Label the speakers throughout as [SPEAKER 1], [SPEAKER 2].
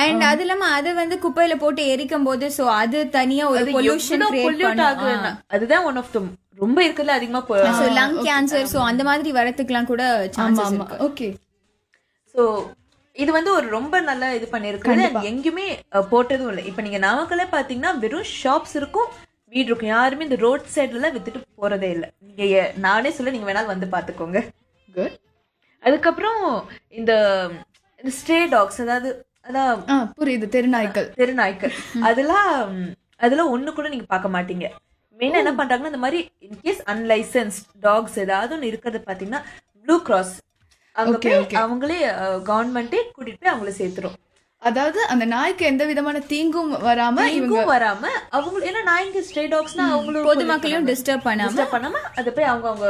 [SPEAKER 1] And அது இல்லாம அது வந்து குப்பையில போட்டு எரிக்கும் போது சோ அது தனியா ஒரு
[SPEAKER 2] அது
[SPEAKER 1] பொல்யூஷன்
[SPEAKER 2] எவ்வளவு
[SPEAKER 1] கிரியேட்
[SPEAKER 2] pollute ஆகுதுன்னா,
[SPEAKER 1] பண்ணும்
[SPEAKER 2] அதுதான் ஒன் ஆஃப் த ரொம்ப இருக்கிறதுல அதிகமா
[SPEAKER 1] சோ லங் கேன்சர் சோ அந்த மாதிரி வரதுக்குலாம் கூட
[SPEAKER 3] ஆமா
[SPEAKER 1] சான்சஸ்
[SPEAKER 3] ஆமா
[SPEAKER 1] இருக்கு
[SPEAKER 3] ஓகே
[SPEAKER 2] சோ இது வந்து ஒரு ரொம்ப நல்ல இது பண்ணிருக்கு எங்கேயுமே அஹ், போட்டதும் இல்லை இப்ப நீங்க நாமக்கல்ல பாத்தீங்கன்னா வெறும் ஷாப்ஸ் இருக்கும் வீடு இருக்கும் யாருமே இந்த ரோட் சைடுல வித்துட்டு போறதே இல்லை நீங்க எ- நானே சொல்ல நீங்க வேணாலும் வந்து பாத்துக்கோங்க
[SPEAKER 3] குட்
[SPEAKER 2] அதுக்கப்புறம் இந்த இந்த ஸ்ட்ரே டாக்ஸ் அதாவது அதான்
[SPEAKER 3] ஆ புரியுது தெருநாய்க்கள்
[SPEAKER 2] தெருநாய்க்கள் அதெல்லாம் ம், அதெல்லாம் ஒண்ணு கூட நீங்க பார்க்க மாட்டீங்க மெயினா என்ன பண்றாங்கன்னா இந்த மாதிரி இன்கேஸ் அன்லைசன்ஸ் டாக்ஸ் ஏதாவது ஒன்று இருக்கிறது பாத்தீங்கன்னா ப்ளூ கிராஸ் அங்க
[SPEAKER 3] Okay,
[SPEAKER 2] போய்
[SPEAKER 3] okay.
[SPEAKER 2] அவங்களே கவர்மெண்டே கூட்டிட்டு போய் அவங்கள சேர்த்துரும்
[SPEAKER 3] அதாவது அந்த நாய்க்கு எந்த விதமான தீங்கும் வராம இவங்க
[SPEAKER 2] இவங்க வராம அவங்க ஏன்னா நாய்ங்க ஸ்ட்ரே டாக்ஸ்னா அவங்களும்
[SPEAKER 1] பொதுமக்களையும் டிஸ்டர்ப் பண்ணாம
[SPEAKER 2] டிஸ்டர்ப் பண்ணாம அதை போய் அவங்க அவங்க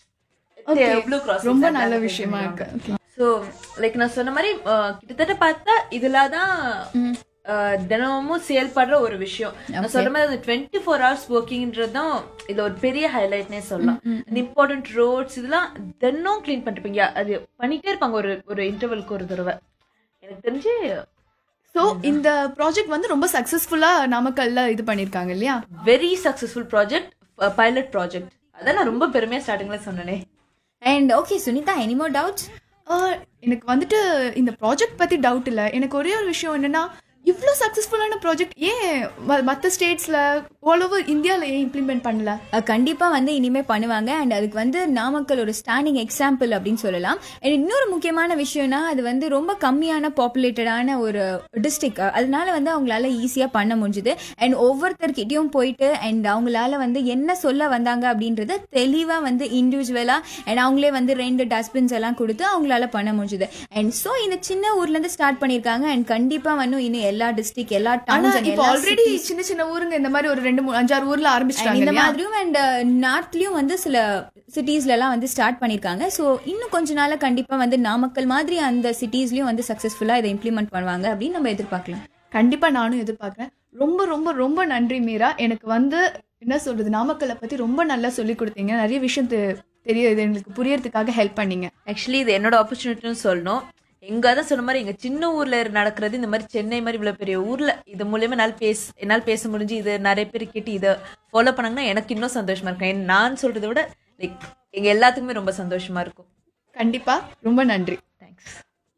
[SPEAKER 3] Okay.
[SPEAKER 2] ப்ளூ கிராஸ்
[SPEAKER 3] ரொம்ப நல்ல விஷயமா இருக்கு Okay.
[SPEAKER 2] ஸோ லைக் நான் சொன்ன மாதிரி அஹ், கிட்டத்தட்ட பார்த்தா இதுல தான் அஹ், தினமும் செயல்படுற ஒரு விஷயம் நான் சொல்ற மாதிரி அந்த டுவெண்ட்டி ஃபோர் ஹவர்ஸ் ஒர்க்கிங்ன்றது தான் இது ஒரு பெரிய ஹைலைட்னே சொல்லலாம் இந்த இம்பார்ட்டன்ட் ரோட்ஸ் இதெல்லாம் தினம் க்ளீன் பண்ணிருப்பீங்க அது பண்ணிட்டே இருப்பாங்க ஒரு ஒரு இன்டர்வல்க்கு ஒரு தடவை எனக்கு தெரிஞ்சு
[SPEAKER 3] சோ இந்த ப்ராஜெக்ட் வந்து ரொம்ப சக்சஸ்ஃபுல்லா நாமக்கல்ல இது பண்ணிருக்காங்க இல்லையா
[SPEAKER 2] very successful project pilot project அதான் நான் ரொம்ப பெருமையா ஸ்டார்டிங்ல சொன்னேனே
[SPEAKER 1] and okay Sunitha any more doubts
[SPEAKER 3] ah, எனக்கு வந்துட்டு இந்த ப்ராஜெக்ட் பத்தி டவுட் இல்ல எனக்கு ஒரே ஒரு விஷயம் என்னன்னா இவ்ளோ சக்சஸ்ஃபுல்லான ப்ராஜெக்ட் ஏன் ம- மத்த ஸ்டேட்ஸ்ல ஆல் ஓவர் இந்தியால ஏன் இம்ப்ளிமெண்ட் பண்ணல
[SPEAKER 1] அஹ் கண்டிப்பா வந்து இனிமே பண்ணுவாங்க அண்ட் அதுக்கு வந்து நாமக்கல் ஒரு ஸ்டாண்டிங் எக்ஸாம்பிள் அப்படின்னு சொல்லலாம் And இன்னொரு முக்கியமான விஷயம்னா அது வந்து ரொம்ப கம்மியான பாப்புலேட்டடான ஒரு டிஸ்ட்ரிக்ட் அதனால வந்து அவங்களால ஈஸியா பண்ண முடிஞ்சுது அண்ட் ஒவ்வொருத்தர்கிட்டயும் போயிட்டு அண்ட் அவங்களால வந்து என்ன சொல்ல வந்தாங்க அப்படின்றத தெளிவா வந்து இண்டிவிஜுவலா அண்ட் அவங்களே வந்து ரெண்டு டஸ்ட்பின்ஸ் எல்லாம் கொடுத்து அவங்களால பண்ண முடிஞ்சுது அண்ட் ஸோ இந்த சின்ன ஊர்ல இருந்து ஸ்டார்ட் பண்ணிருக்காங்க அண்ட் கண்டிப்பா வந்து இன்னும் எல்லா டிஸ்ட்ரிக்ட் எல்லா
[SPEAKER 3] ஆனா
[SPEAKER 1] டவுன்ஸ்
[SPEAKER 3] இப்போ ஆல்ரெடி சின்ன சின்ன ஊருங்க இந்த மாதிரி ஒரு ரெண்டு மூணு அஞ்சாறு ஊர்ல
[SPEAKER 1] And
[SPEAKER 3] ஆரம்பிச்சிட்டாங்க
[SPEAKER 1] இந்த
[SPEAKER 3] இல்லையா
[SPEAKER 1] மாதிரியும் அண்ட் நார்த்லயும் வந்து சில சிட்டிஸ்ல எல்லாம் வந்து ஸ்டார்ட் பண்ணிருக்காங்க ஸோ இன்னும் கொஞ்ச நாள்ல கண்டிப்பா வந்து நாமக்கல் மாதிரி அந்த சிட்டிஸ்லயும் வந்து சக்சஸ்ஃபுல்லா இதை இம்ப்ளிமெண்ட் பண்ணுவாங்க அப்படின்னு நம்ம எதிர்பார்க்கலாம்
[SPEAKER 3] கண்டிப்பா நானும் எதிர்பார்க்கறேன் ரொம்ப ரொம்ப ரொம்ப நன்றி மீரா எனக்கு வந்து என்ன சொல்றது நாமக்கல்லை பத்தி ரொம்ப நல்லா சொல்லி கொடுத்தீங்க நிறைய விஷயம் தெ- தெரியுது எங்களுக்கு புரியறதுக்காக ஹெல்ப் பண்ணீங்க
[SPEAKER 2] ஆக்சுவலி இது என்னோட ஆப்பர்ச்சுனிட்டின்னு சொல்லணும் எங்க அதான் சொன்ன மாதிரி எங்க சின்ன ஊர்ல நடக்கிறது இந்த மாதிரி சென்னை மாதிரி இவ்வளவு பெரிய ஊர்ல இது மூலியமா என்னால் பேச என்னால் பேச முடிஞ்சு இது நிறைய பேர் கேட்டு இதை ஃபாலோ பண்ணாங்கன்னா எனக்கு இன்னும் சந்தோஷமா இருக்கும் ஏன் நான் சொல்றதை விட லைக் எங்க எல்லாத்துக்குமே ரொம்ப சந்தோஷமா இருக்கும்
[SPEAKER 3] கண்டிப்பா ரொம்ப நன்றி
[SPEAKER 2] தேங்க்ஸ்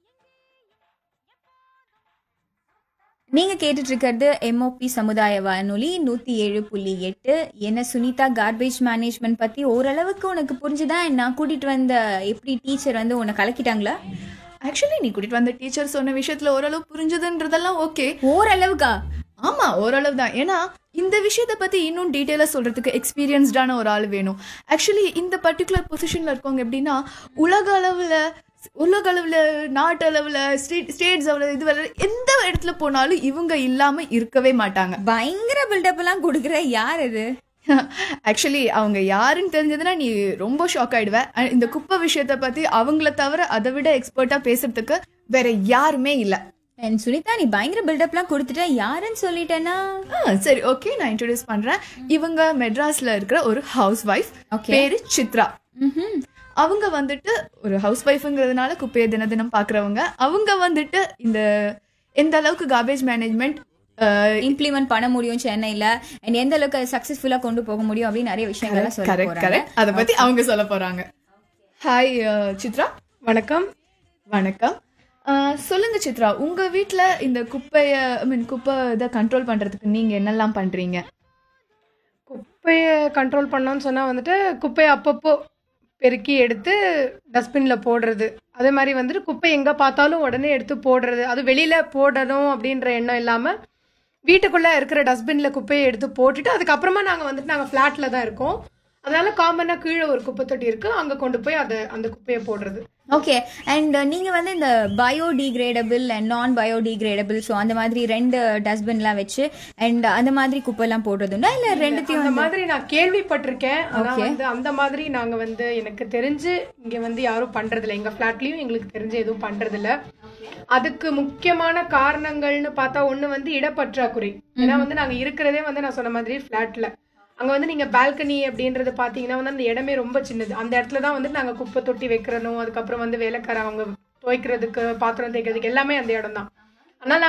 [SPEAKER 1] நீங்க கேட்டுட்டு இருக்கிறது எம்ஓபி சமுதாய வானொலி நூத்தி ஏழு புள்ளி எட்டு என்ன சுனிதா கார்பேஜ் மேனேஜ்மெண்ட் பத்தி ஓரளவுக்கு உனக்கு புரிஞ்சுதா நான் கூட்டிட்டு வந்த எப்படி டீச்சர் வந்து உன்னை கலக்கிட்டாங்களா
[SPEAKER 3] ஆக்சுவலி நீ கூட்டிட்டு வந்த டீச்சர் சொன்ன விஷயத்துல ஓரளவு புரிஞ்சதுன்றதெல்லாம் ஓகே
[SPEAKER 1] ஓரளவுக்கா
[SPEAKER 3] ஆமா ஓரளவு தான் ஏன்னா இந்த விஷயத்த பத்தி இன்னும் டீட்டெயிலா சொல்றதுக்கு எக்ஸ்பீரியன்ஸ்டான ஒரு ஆள் வேணும் ஆக்சுவலி இந்த பர்டிகுலர் பொசிஷன்ல இருக்கவங்க எப்படின்னா உலக அளவுல உலக அளவுல நாட்டு அளவுல ஸ்டேட் ஸ்டேட்ஸ் அளவுல இது வரை எந்த இடத்துல போனாலும் இவங்க இல்லாம இருக்கவே மாட்டாங்க
[SPEAKER 1] பயங்கர பில்டப் எல்லாம் கொடுக்குற யார் அது
[SPEAKER 3] ஆக்சுவலி அவங்க யாருன்னு தெரிஞ்சதுன்னா நீ ரொம்ப ஷாக் ஆயிடுவ அஹ் இந்த குப்பை விஷயத்த பத்தி அவங்கள தவிர அதை விட எக்ஸ்பர்ட்டா பேசுறதுக்கு வேற யாருமே இல்ல
[SPEAKER 1] And சுனிதா நீ பயங்கர பில்டப்லாம் கொடுத்துட்ட யாருன்னு சொல்லிட்டேன்னா
[SPEAKER 3] ஆ, சரி ஓகே நான் இன்ட்ரோடியூஸ் பண்றேன் இவங்க மெட்ராஸ்ல இருக்கிற ஒரு ஹவுஸ் ஒய்ஃப்
[SPEAKER 1] Okay.
[SPEAKER 3] பேரு சித்ரா அவங்க வந்துட்டு ஒரு ஹவுஸ் ஒய்ஃப்ங்கிறதுனால குப்பையை தின தினம் பாக்குறவங்க அவங்க வந்துட்டு இந்த எந்த அளவுக்கு கார்பேஜ் மேனேஜ்மெண்ட்
[SPEAKER 1] இம்ப்ளிமெண்ட் பண்ண முடியும் சென்னையில அண்ட் எந்த அளவுக்கு சக்சஸ்ஃபுல்லா கொண்டு போக முடியும் அப்படின்னு நிறைய விஷயங்கள்லாம் சொல்ல
[SPEAKER 3] கரெக்ட்
[SPEAKER 1] போறாங்க
[SPEAKER 3] கரெக்ட் அதை பத்தி அவங்க சொல்ல போறாங்க ஹாய் சித்ரா
[SPEAKER 4] வணக்கம்
[SPEAKER 3] வணக்கம் ஆ, சொல்லுங்க சித்ரா உங்க வீட்ல இந்த குப்பைய ஐ மீன் குப்பை இதை கண்ட்ரோல் பண்றதுக்கு நீங்க என்னெல்லாம் பண்றீங்க
[SPEAKER 4] குப்பையை கண்ட்ரோல் பண்ணோம்னு சொன்னால் வந்துட்டு குப்பையை அப்பப்போ பெருக்கி எடுத்து டஸ்ட்பினில் போடுறது அதே மாதிரி வந்துட்டு குப்பை எங்கே பார்த்தாலும் உடனே எடுத்து போடுறது அது வெளியில் போடணும் அப்படின்ற எண்ணம் இல்லாமல் வீட்டுக்குள்ளே இருக்கிற டஸ்ட்பினில் குப்பையை எடுத்து போட்டுட்டு அதுக்கப்புறமா நாங்கள் வந்துட்டு நாங்கள் ஃப்ளாட்டில் தான் இருக்கோம் அதனால காமனாக கீழே ஒரு குப்பை தொட்டி இருக்குது அங்கே கொண்டு போய் அதை அந்த குப்பையை போடுறது
[SPEAKER 1] ஓகே அண்ட் நீங்க வந்து இந்த biodegradable and non biodegradable so அந்த மாதிரி ரெண்டு டஸ்ட்பின்லாம் வச்சு அண்ட் அந்த மாதிரி குப்பைலாம் போடுறதுண்டா இல்ல ரெண்டுத்தையும்
[SPEAKER 4] அந்த
[SPEAKER 1] வந்து-
[SPEAKER 4] மாதிரி நான் கேள்விப்பட்டிருக்கேன் ஆனா
[SPEAKER 1] Okay.
[SPEAKER 4] வந்து அந்த மாதிரி நாங்க வந்து எனக்கு தெரிஞ்சு இங்க வந்து யாரும் பண்றது இல்ல எங்க ஃபிளாட்லயும் எங்களுக்கு தெரிஞ்சு எதுவும் பண்றது இல்ல அதுக்கு முக்கியமான காரணங்கள்னு பார்த்தா ஒண்ணு வந்து இடப்பற்றாக்குறை ஏன்னா வந்து நாங்க இருக்கிறதே வந்து நான் சொன்ன மாதிரி ஃபிளாட்ல அங்க வந்து நீங்க பால்கனி அப்படின்றது பாத்தீங்கன்னா வந்து அந்த இடமே ரொம்ப சின்னது அந்த இடத்துல தான் வந்து நாங்க குப்பை தொட்டி வைக்கிறனும் அதுக்கப்புறம் வந்து வேலைக்கார அவங்க துவைக்கிறதுக்கு பாத்திரம் தேய்க்கிறதுக்கு எல்லாமே அந்த இடம் தான் ஆனால்